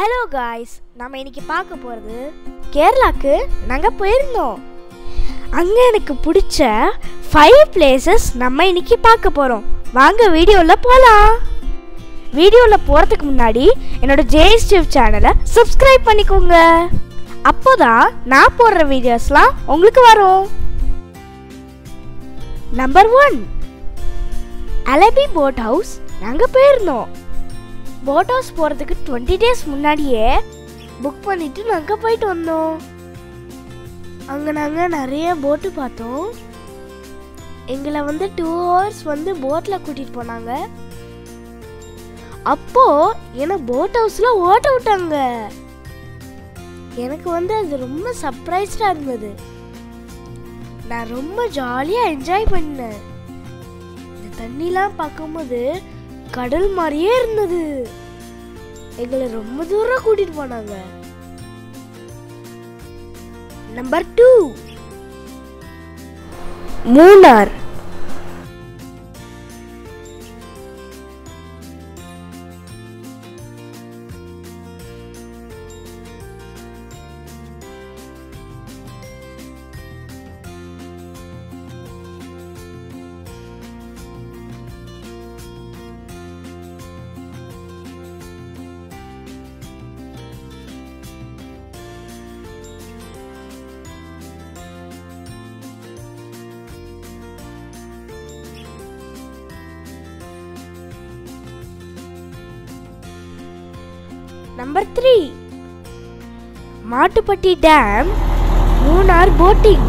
Hello guys நம்ம இன்னைக்கு பார்க்க போகிறது கேரளாக்கு நாங்கள் போயிருந்தோம் அங்கே எனக்கு பிடிச்ச ஃபைவ் பிளேசஸ் நம்ம இன்னைக்கு பார்க்க போகிறோம் வாங்க வீடியோவில் போகலாம் வீடியோவில் போகிறதுக்கு முன்னாடி என்னோட ஜேஎஸ் டியூப் சேனலை சப்ஸ்கிரைப் பண்ணிக்கோங்க அப்போதான் நான் போடுற வீடியோஸ்லாம் உங்களுக்கு வரும் number one Alleppey boat house நாங்கள் போயிருந்தோம் போட் ஹவுஸ் போகிறதுக்கு டுவெண்ட்டி டேஸ் முன்னாடியே புக் பண்ணிட்டு நாங்கள் போயிட்டு வந்தோம் அங்கே நாங்கள் நிறைய போட்டு பார்த்தோம் எங்களை வந்து டூ ஹவர்ஸ் வந்து போட்டில் கூட்டிகிட்டு போனாங்க அப்போ எனக்கு போட் ஹவுஸில் ஓட்ட விட்டாங்க எனக்கு வந்து அது ரொம்ப சர்ப்ரைஸ்டாக இருந்தது நான் ரொம்ப ஜாலியாக என்ஜாய் பண்ணேன் இந்த தண்ணிலாம் பார்க்கும்போது கடல் மாதிரியே இருந்தது எங்களை ரொம்ப தூரம் கூட்டிட்டு போனாங்க number two Munnar number three Mattupetty dam Munnar boating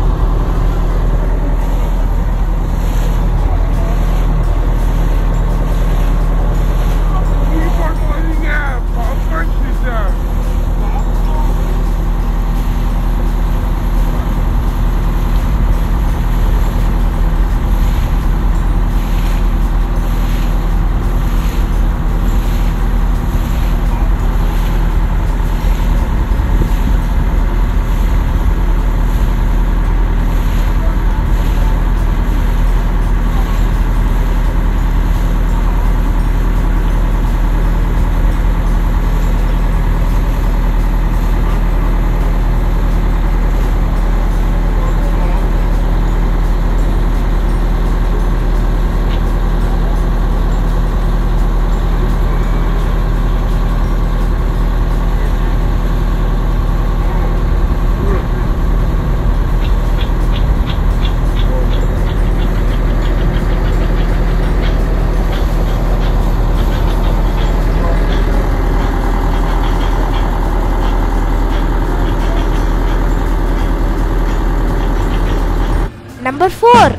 number four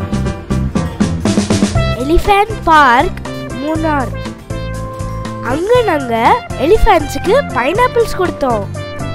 elephant park Munnar அங்க நாங்க எலிஃபண்ட்ஸுக்கு பைனாப்பிள்ஸ் கொடுத்தோம்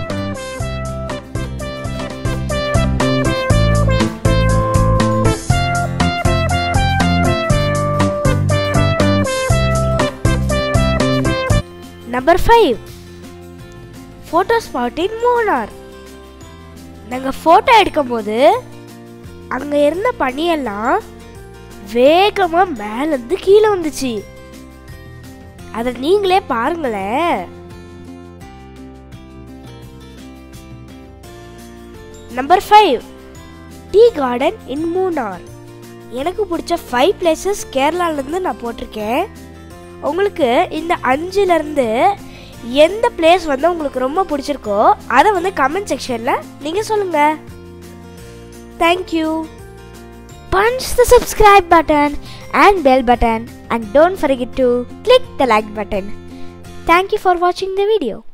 number five photo spot in Munnar நாங்கள் ஃபோட்டோ எடுக்கும்போது அங்கே இருந்த பனியெல்லாம் வேகமாக மேலேருந்து கீழே வந்துச்சு அதை நீங்களே பாருங்களேன் number five tea garden in Munnar எனக்கு பிடிச்ச ஃபைவ் பிளேசஸ் கேரளாலேருந்து நான் போட்டிருக்கேன் உங்களுக்கு இந்த அஞ்சுலேருந்து எந்த பிளேஸ் வந்து உங்களுக்கு ரொம்ப பிடிச்சிருக்கோ அதை வந்து கமெண்ட் செக்ஷனில் நீங்கள் சொல்லுங்கள் thank you punch the subscribe button and bell button and don't forget to click the like button. Thank you for watching the video.